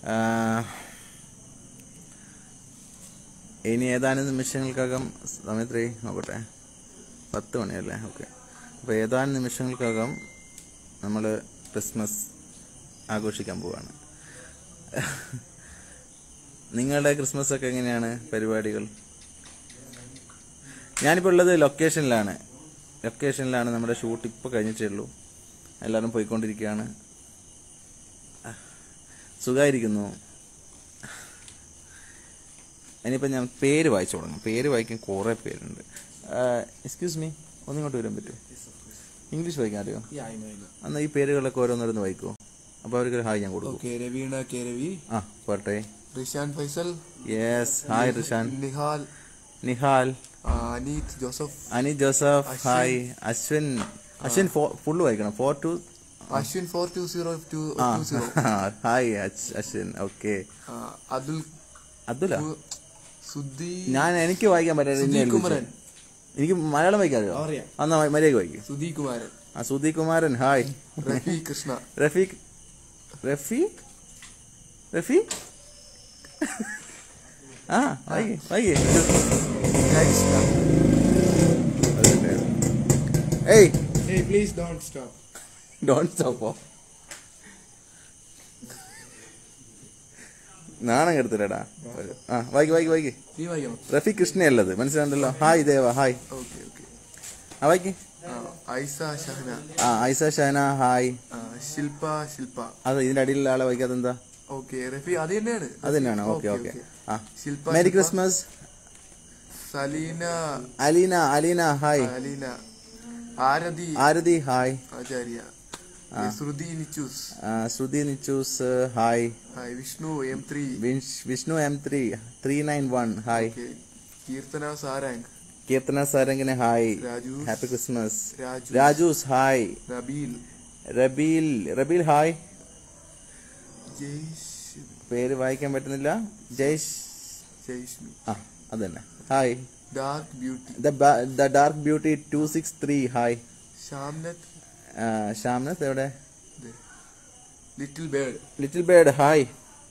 ആ, ഇനി ഏതാനും നിമിഷങ്ങൾക്കകം സമയത്രേ നോക്കട്ടെ പത്ത് മണിയല്ലേ ഓക്കെ അപ്പോൾ ഏതാനും നിമിഷങ്ങൾക്കകം നമ്മൾ ക്രിസ്മസ് ആഘോഷിക്കാൻ പോവാണ് നിങ്ങളുടെ ക്രിസ്മസ് ഒക്കെ എങ്ങനെയാണ് പരിപാടികൾ ഞാനിപ്പോൾ ഉള്ളത് ലൊക്കേഷനിലാണ് ലൊക്കേഷനിലാണ് നമ്മുടെ ഷൂട്ട് ഇപ്പോൾ കഴിഞ്ഞിട്ടേ ഉള്ളൂ എല്ലാവരും പോയിക്കൊണ്ടിരിക്കുകയാണ് സുഖമായിരിക്കുന്നു ഇനിയിപ്പോൾ ഞാൻ പേര് വായിച്ചു തുടങ്ങും പേര് വായിക്കാൻ കുറേ പേരുണ്ട് എക്സ്ക്യൂസ് മീ ഒന്നിങ്ങോട്ട് വരാൻ പറ്റുമോ ഇംഗ്ലീഷ് വായിക്കാൻ അറിയോ Yeah, I know, I know. എന്നാൽ ഈ പേരുകളൊക്കെ ഓരോന്നോരോന്ന് വായിക്കുമോ അപ്പോൾ അവർക്ക് ഹായ് ഞാൻ കൊടുക്കും Okay, Ravina K. Ravi, ആ പോട്ടെ Rishan Faisal, yes hi Rishan Nihal, Nihal uh, Aneet Joseph, Ani Joseph Ashwin. Hi Ashwin Ashwin full വായിക്കണം ഫോർ ടു Ashwin 420220, ആ ഹായ് അശ്- അശ്വിൻ ഓക്കെ uh, Adul അതുല Ku- Sudhi, ഞാൻ എനിക്ക് വായിക്കാൻ പറ്റാതെ സുധി കുമരൻ. എനിക്ക് മലയാളം വായിക്കാൻ അറിയോ അറിയാം. എന്നാ മര്യാദ വായിക്കും Sudhi Kumaran, ആ Sudhi Kumaran hi Rafi Krishna, Rafeeq Rafeeq Rafeeq ആ വായിക്കേ വായിക്കേ Krishna. ഏയ് Hey, please don't stop. Don't സ്റ്റോപ്പോ നാണം കെടുത്തില്ലടാ ആ വായിക്ക് വായിക്ക് വായിക്ക് നീ വായിക്കണം റഫീഖ് കൃഷ്ണയല്ലത് മനസ്സിലാണ്ടല്ലോ hi Deva hi okay okay ആ വായിക്ക് ഐസ ഷഹന ആ ഐസ ഷഹന ഹായ് ആ, ശില്പ ശില്പ അത് ഇതിന്റെ അടിയിലുള്ള ആളെ വായിക്കാത്ത എന്താ ഓക്കെ റഫി അത് തന്നെയാണ് അത് തന്നെയാണ് ഓക്കെ ഓക്കെ ആ Shilpa Mary Shilpa. Christmas Saleena Aleena Aleena hi Aleena Aarathi Aarathi hi Acharya Shruthi Nichoos ആ, Shruthi Nichoos hi hi Vishnu M three വിഷ്- Vishnu M three three nine one hi Keerthana Sarang Keerthana സാരംഗിന് hi Raju happy Christmas Raju Rajus hi Nabeel Rabeel Rabeel hi Jaish പേര് വായിക്കാൻ പറ്റുന്നില്ല ജയ്ഷ് ജയ്ഷ്മി ആ അത് തന്നെ hi dark beauty the dark beauty two six three hi ഷാംനത്ത് ഷാംനത്ത് എവിടെ little bird little bird hi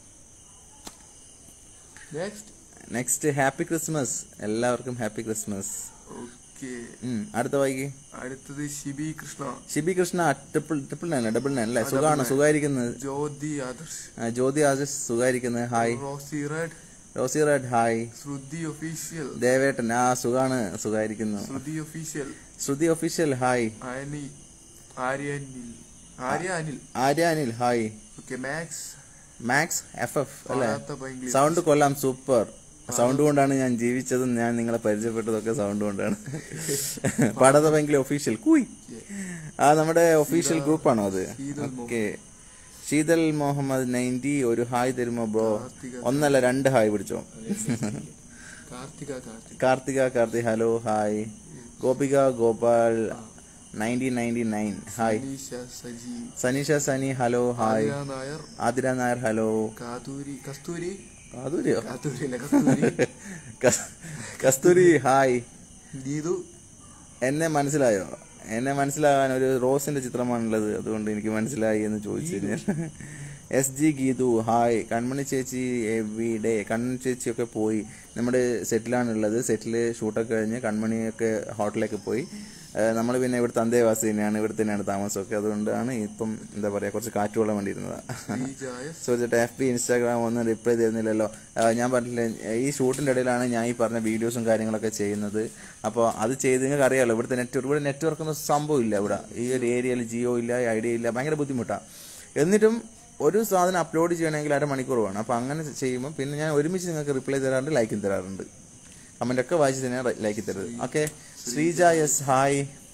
next next happy Christmas എല്ലാവർക്കും ഹാപ്പി ക്രിസ്മസ് ഓക്കെ അടുത്ത വായിക്ക് അടുത്തത് Shibi Krishna Shibi Krishna triple triple nine double nine അല്ലേ ആ, സുഖാണ് double nine. സുഖായിരിക്കുന്നത് ജ്യോതി ആദർശ് ആ, ജ്യോതി ആജസ് സുഖായിരിക്കുന്നത് hi Rosie red Rosie red hi Shruthi official ദേവേട്ടൻ ആ സുഖാണ് സുഖായിരിക്കുന്നു Shruthi official Shruthi official hi Ani Arya Anil Arya Anil Arya Anil hi okay max max F F അല്ലേ പാടാത്ത പൈങ്കിളി. സൗണ്ട് കൊള്ളാം സൂപ്പർ സൗണ്ട് കൊണ്ടാണ് ഞാൻ ജീവിച്ചതും ഞാൻ നിങ്ങളെ പരിചയപ്പെട്ടതൊക്കെ സൗണ്ട് കൊണ്ടാണ് പാടാത്ത ഭയങ്കര ഒഫീഷ്യൽ കൂയ് ആ നമ്മുടെ ഒഫീഷ്യൽ ഗ്രൂപ്പാണോ അത് ശീതൽ ഓക്കെ ശീതൽ മുഹമ്മദ് നയൻറ്റി ഒരു ഹായ് തരുമോ ബ്രോ കാർത്തിക. ഒന്നല്ല രണ്ട് ഹായ് പിടിച്ചോ Karthika Karthika Karthika Karthik hello hi Gopika Gopal nineteen ninety nine hi Aneesha Saji Saneesha Sani hello hi Athira Nair Athira Nair hello Kathuri Kasthuri കാതൂരിയോ കാതൂരി അല്ല കസ്തൂരി കസ്- കസ്തൂരി ഹായ് ഗീതു എന്നെ മനസ്സിലായോ എന്നെ മനസ്സിലാകാൻ ഒരു റോസിന്റെ ചിത്രമാണുള്ളത് അതുകൊണ്ട് എനിക്ക് മനസ്സിലായി എന്ന് ചോദിച്ചു കഴിഞ്ഞാൽ S G Geethu hi Kanmani ചേച്ചി എവിടെ കൺമണി ചേച്ചിയൊക്കെ പോയി നമ്മുടെ സെറ്റിലാണുള്ളത് സെറ്റിൽ ഷൂട്ടൊക്കെ കഴിഞ്ഞ് കൺമണിയൊക്കെ ഹോട്ടലിലേക്ക് പോയി നമ്മൾ പിന്നെ ഇവിടുത്തെ അന്തേവാസി തന്നെയാണ് ഇവിടെ തന്നെയാണ് താമസമൊക്കെ അതുകൊണ്ടാണ് ഇപ്പം എന്താ പറയുക കുറച്ച് കാറ്റ് കൊള്ളാൻ വേണ്ടിയിരുന്നത് ശ്രീജായ ചോദിച്ചിട്ട് എഫ് ബി ഇൻസ്റ്റാഗ്രാം ഒന്നും റിപ്ലൈ തരുന്നില്ലല്ലോ ആ, ഞാൻ പറഞ്ഞില്ലേ ഈ ഷൂട്ടിൻ്റെ ഇടയിലാണ് ഞാൻ ഈ പറഞ്ഞ വീഡിയോസും കാര്യങ്ങളൊക്കെ ചെയ്യുന്നത് അപ്പോൾ അത് ചെയ്ത് നിങ്ങൾക്ക് അറിയാമല്ലോ ഇവിടുത്തെ നെറ്റ്വർക്ക് ഇവിടെ നെറ്റ്വർക്ക് ഒന്നും സംഭവം ഇല്ല ഇവിടെ ഈ ഒരു ഏരിയയിൽ ജിയോ ഇല്ല ഐഡിയ ഇല്ല ഭയങ്കര ബുദ്ധിമുട്ടാണ് എന്നിട്ടും ഒരു സാധനം അപ്ലോഡ് ചെയ്യണമെങ്കിൽ അരമണിക്കൂർ വേണം അപ്പോൾ അങ്ങനെ ചെയ്യുമ്പോൾ പിന്നെ ഞാൻ ഒരുമിച്ച് നിങ്ങൾക്ക് റിപ്ലൈ തരാറുണ്ട് ലൈക്കും തരാറുണ്ട് കമൻ്റ് ഒക്കെ വായിച്ച് തന്നെ ലൈക്ക് തരുന്നത് okay Sreeja yes hi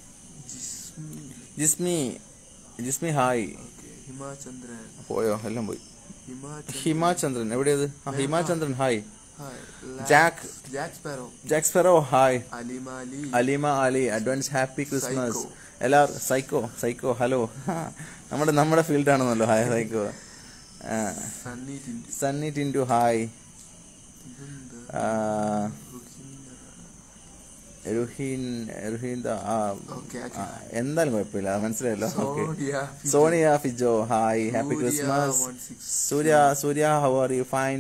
Jismi Jismi hi okay Himachandran പോയോ എല്ലാം പോയി ഹിമാചന്ദ്രൻ ഹിമാചന്ദ്രൻ എവിടെയത് ആ, Himachandran hi hi Jack Jack sparrow ജാക്സ് ഫെറോ hi Alima Ali Alima Ali advance happy Christmas Psycho. എല്ലാവരും സൈക്കോ സൈക്കോ ഹലോ നമ്മുടെ നമ്മുടെ ഫീൽഡ് ആണെന്നല്ലോ hi psycho Sunny Tindu Sunny Tintu hi ഇതെന്താ? ആ, റുഹിംഗ. രുഹീൻ രുഹീൻ ദാ- ആ, ഓക്കെ ആ, എന്തായാലും കുഴപ്പമില്ല മനസ്സിലായല്ലോ okay Sonia Sonia Fijo hi happy Surya Christmas 16. Surya Surya how are you fine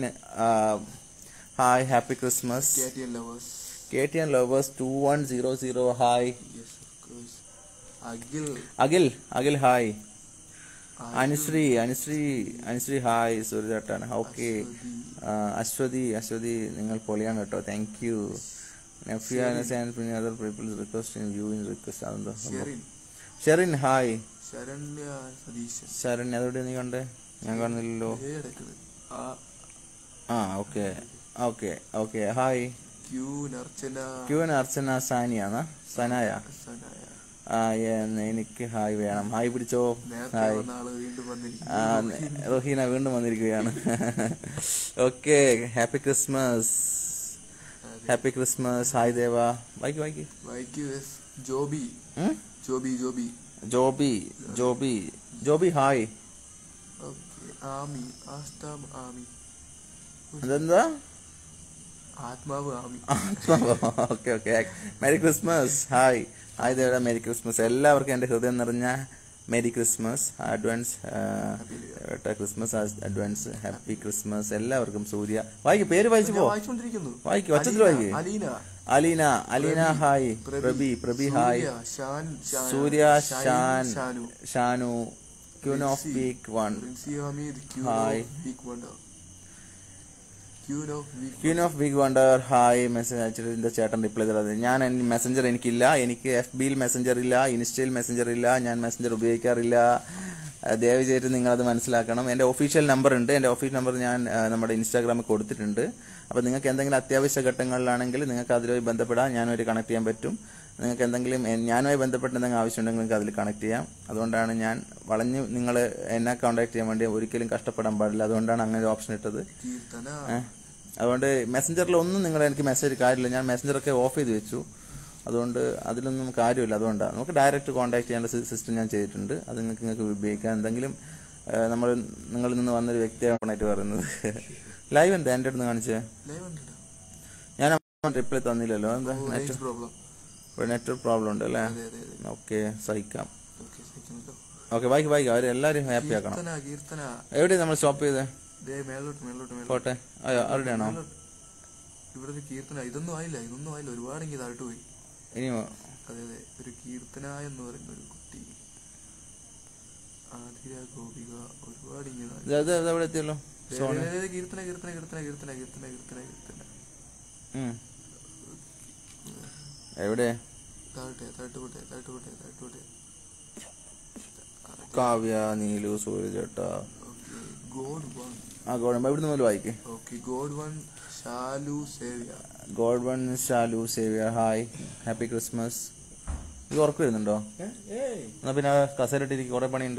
hi happy Christmas KTN lovers. K T N lovers two one zero zero hi Yes, of course. Akhil Akhil Akhil hi Akhil, Anusree Anusree Anusree hi സൂര്യചേട്ടാണ് okay Aswathi, Aswathi Aswathi നിങ്ങൾ പൊളിയാണ് കേട്ടോ താങ്ക് യു നെഫ്യു പിന്നെ other peoples request view in request അതെന്തോ സംഭവം. Sherin Sherin hi Saranya Satheesan Sharan അതെവിടെ നീ കണ്ടേ ഞാൻ കാണുന്നില്ലല്ലോ ദേ കിടക്കണ്. ആ ആ okay okay okay hi Q നർച്ചന ക്യു എൻ അർച്ചന സാനിയാന്നാ സനായ സനായ. ആ എന്ന് എനിക്ക് ഹായ് വേണം ഹായ് പിടിച്ചോ നേരത്തെ ഹായ് വന്ന ആള് വീണ്ടും വന്നിരിക്കുന്നു ആ റൊഹീന വീണ്ടും വന്നിരിക്കുകയാണ് okay happy Christmas happy Christmas hi Deva വായിക്ക് വായിക്ക് വൈക്യു എസ് ജോബി ഉം? ജോബി ജോബി ജോബി ജോബി ജോബി ഹായ് ഓക്കെ ആമി ആസ്താം ആമി അതെന്താ ആത്മാവ് Ami okay okay merry Christmas hi hi Deva merry Christmas എല്ലാവർക്കും എൻ്റെ ഹൃദയം നിറഞ്ഞ merry Christmas advance Christmas advance happy Christmas എല്ലാവർക്കും സൂര്യ വായിക്ക് പേര് വായിച്ചു ഞാൻ പോ വായിച്ചുകൊണ്ടിരിക്കുന്നു വായിക്ക് ഒച്ചത്തിൽ അലീന, വായിക്ക് Aleena Aleena Aleena hi Prabi Prabi hi Surya, Shan Shan, Surya Shine, Shan Shanu Shanu queen of Rinsi, week one Rinsi Hameed queen hi. Of week wonder queen of week queen of big wonder hi message അയച്ചിട്ട് എന്താ ചേട്ടൻ റിപ്ലൈ തരാതെ ഞാൻ മെസ്സഞ്ചർ എനിക്കില്ല എനിക്ക് എഫ് ബിയിൽ മെസ്സഞ്ചർ ഇല്ല ഇൻസ്റ്റയിൽ മെസ്സഞ്ചർ ഇല്ല ഞാൻ മെസ്സഞ്ചർ ഉപയോഗിക്കാറില്ല ആ, ദയവ് ചെയ്തിട്ട് നിങ്ങളത് മനസ്സിലാക്കണം എൻ്റെ ഒഫീഷ്യൽ നമ്പർ ഉണ്ട് എൻ്റെ ഒഫീഷ്യൽ നമ്പർ ഞാൻ ആ, നമ്മുടെ ഇൻസ്റ്റാഗ്രാമിൽ കൊടുത്തിട്ടുണ്ട് അപ്പോൾ നിങ്ങൾക്ക് എന്തെങ്കിലും അത്യാവശ്യ ഘട്ടങ്ങളിലാണെങ്കിൽ നിങ്ങൾക്ക് അതിലുമായി ബന്ധപ്പെടാം ഞാനുമായിട്ട് കണക്ട് ചെയ്യാൻ പറ്റും നിങ്ങൾക്ക് എന്തെങ്കിലും എ- ഞാനുമായി ബന്ധപ്പെട്ട് എന്തെങ്കിലും ആവശ്യമുണ്ടെങ്കിൽ നിങ്ങൾക്ക് അതിൽ കണക്ട് ചെയ്യാം അതുകൊണ്ടാണ് ഞാൻ വളഞ്ഞ് നിങ്ങൾ എന്നെ കോൺടാക്ട് ചെയ്യാൻ വേണ്ടി ഒരിക്കലും കഷ്ടപ്പെടാൻ പാടില്ല അതുകൊണ്ടാണ് അങ്ങനെ ഒരു ഓപ്ഷൻ ഇട്ടത് കീർത്തന ഏ? അതുകൊണ്ട് മെസ്സഞ്ചറിൽ ഒന്നും നിങ്ങൾ എനിക്ക് മെസ്സേജ് കാര്യമില്ല ഞാൻ മെസ്സഞ്ചറൊക്കെ ഓഫ് ചെയ്ത് വെച്ചു അതുകൊണ്ട് അതിലൊന്നും കാര്യമില്ല അതുകൊണ്ടാണ് നമുക്ക് ഡയറക്റ്റ് കോൺടാക്ട് ചെയ്യാനുള്ള സിസ്റ്റം ഞാൻ ചെയ്തിട്ടുണ്ട് അത് നിങ്ങൾക്ക് നിങ്ങൾക്ക് ഉപയോഗിക്കാം എന്തെങ്കിലും ഏ, നമ്മൾ നിങ്ങളിൽ നിന്ന് വന്നൊരു വ്യക്തിയായിട്ട് പറയുന്നത് ലൈവ് എന്താ എൻ്റെ അടുത്ത് കാണിച്ചേ ലൈവ് ഉണ്ടോ ഞാൻ റിപ്ലൈ തന്നില്ലല്ലോ എന്താ net range problem network problem ഉണ്ട് അല്ലേ അതെ അതെ അതെ ഓക്കെ സഹിക്കാം ഓക്കെ സഹിക്കുന്നല്ലോ ഓക്കെ വായിക്ക് വായിക്കാം അവരെല്ലാവരും ഹാപ്പി ആക്കണം കീർത്തന കീർത്തന എവിടെയാണ് നമ്മൾ സ്റ്റോപ്പ് ചെയ്തേ ദേ മേലോട്ട് മേലോട്ട് മേലോട്ട് പോട്ടെ അയ്യോ അവിടെയാണോ മേലോട്ട്. ഇവിടുത്തെ കീർത്തന ഇതൊന്നും ആയില്ല ഇതൊന്നും ആയില്ല ഒരുപാട് എനിക്ക് താഴ്ത്തു പോയി ഇനിയോ അതെ അതെ ഒരു കീർത്തന എന്ന് പറയുന്ന ഒരു കുട്ടി ആതിര ഗോപിക ഒരുപാട് ഇങ്ങനെ ഇത് ഇത് ഇത് എവിടെ എത്തിയല്ലോ ദേ, സോണി ദേ, ദേ, ദേ, കീർത്തന കീർത്തന കീർത്തന കീർത്തന കീർത്തന കീർത്തന കീർത്തന ഉം. എവിടെ താഴ്ട്ടെ താഴ്ത്തുകൂട്ടെ താഴ്ത്തുകൂട്ടെ താഴ്ത്തുകൂട്ടെ കാവ്യ നീലു സൂര്യചേട്ട ഓക്കെ ഗോഡ് വൺ ആ ഗോഡ് എവിടുന്ന് മുതൽ വായിക്കേ ഓക്കെ ഗോഡ് വൺ ഷാലു സേവ്യ god one Shalu Xavier hi happy Christmas ഇത് ഉറക്കം വരുന്നുണ്ടോ എന്നാ പിന്നെ കസേരട്ടിരിക്കും കുറെ പണിയുണ്ട്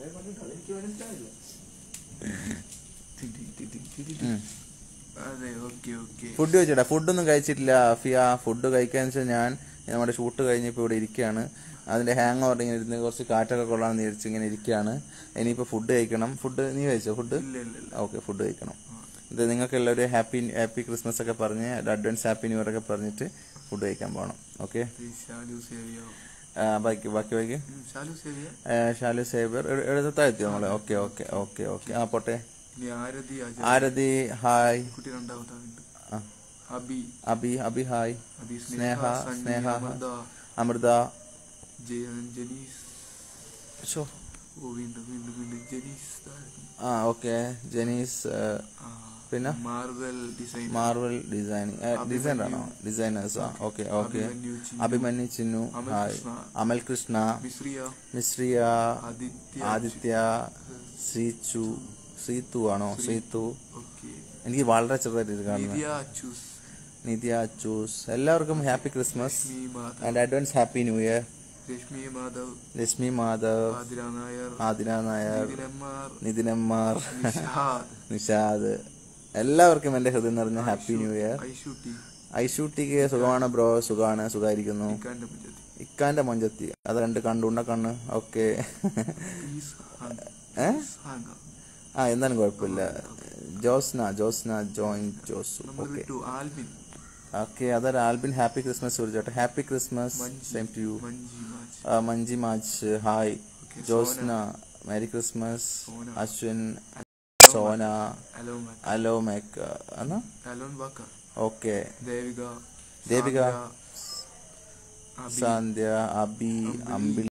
ഉം. അതെ ഓക്കെ ഓക്കെ ഫുഡ് കഴിച്ചിട്ടാ ഫുഡൊന്നും കഴിച്ചിട്ടില്ല ഫിയ ഫുഡ് കഴിക്കാന്ന് വെച്ചാൽ ഞാൻ നമ്മുടെ ഷൂട്ട് കഴിഞ്ഞപ്പോൾ ഇവിടെ ഇരിക്കുകയാണ് അതിന്റെ ഹാങ് ഓവർ ഇങ്ങനെ ഇരുന്ന് കുറച്ച് കാറ്റൊക്കെ കൊള്ളാമെന്ന് വിചാരിച്ച് ഇങ്ങനെ ഇരിക്കുകയാണ് ഇനിയിപ്പോൾ ഫുഡ് കഴിക്കണം ഫുഡ് നീ കഴിച്ചോ ഫുഡ് ഇല്ല ഇല്ല ഇല്ല ഓക്കെ ഫുഡ് കഴിക്കണം ഇത് നിങ്ങൾക്ക് എല്ലാവരും ഹാപ്പി ഹാപ്പി ക്രിസ്മസ് ഒക്കെ പറഞ്ഞ് അഡ്വാൻസ് ഹാപ്പി ന്യൂ ഇയർ ഒക്കെ പറഞ്ഞിട്ട് ഫുഡ് കഴിക്കാൻ പോകണം ഓക്കെ ഇത് ഷാലു സേവ്യ ബാക്കി ബാക്കി ബാക്കി ഉം, ഷാലു സേവ്യ ആ, ഷാലു സേബർ എഴുതാഴ്ത്തിയോ നമ്മളെ ഓക്കെ ഓക്കെ ഓക്കെ ഓക്കെ ആ പോട്ടെ ഇനി ആരതി അജയ് ആരതി ഹായ് കുട്ടി രണ്ടാമതാവുണ്ട് ആ, അബി അബി അബി ഹായ് അബി സ്നേഹ സണ്ണി, സ്നേഹ അമൃത അമൃത ജയ- ജനീസ് ഷോ ഓ വീണ്ടും വീണ്ടും വീണ്ടും ജനീസ് താഴെ. ആ ഓക്കെ ജെനീസ് ആ, ആ, പിന്നെ marvel design marvel designing designer ആണോ ഡിസൈനേഴ്സ് ആ okay okay Abhimanyu Chinnu, Abhimanyu Chinnu Amal hi Krishna, Amal Krishna Mishriya Mishriya Adithya Adithya Sreechu Sreethu ആണോ ശ്രീതു ഓക്കെ എനിക്ക് വളരെ ചെറുതായിട്ട് ഇത് കാണുന്നത് നിത്യ അച്ചൂസ് നിത്യ അച്ചൂസ് എല്ലാവർക്കും happy Christmas Reshmi Madhav and advance happy new year Reshmi Madhav Lakshmi Madhav Athira Nair Adina Nair ദിനന്മാർ നിതിനമ്മാർ നിഷാദ് നിഷാദ് എല്ലാവർക്കും എൻ്റെ ഹൃദയം നിറഞ്ഞ ഹാപ്പി ന്യൂ ഇയർ ഐഷുട്ടി ഐഷൂട്ടിക്ക് സുഖമാണ് ബ്രോ സുഖമാണ് സുഖമായിരിക്കുന്നു ഇക്കാന്റെ മുജത്തി ഇക്കാന്റെ മൊഞ്ചത്തി അത് രണ്ട് കണ്ടു ഉണ്ട കണ്ണ് ഓക്കെ ഈസ് ഹാങ് ഏ ഹാങ് ആ എന്നാലും കുഴപ്പമില്ല ജോസ്ന ജോസ്ന ജോയിൻ ജോസു നമ്മൾ ഓക്കെ വിട്ടു ആൽവിൻ ഓക്കെ അതൊരു ആൽബിൻ ഹാപ്പി ക്രിസ്മസ് ചോദിച്ചോട്ടെ happy Christmas Manji. Same to you Manji much Manji much hi Okay, Josna merry Christmas Sona. Ashwin Sona alone match അലോ മേക്ക് എന്നാ alone walker okay Devika Devika. Sandra, Abi, Sandhya Abi അമ്പിളി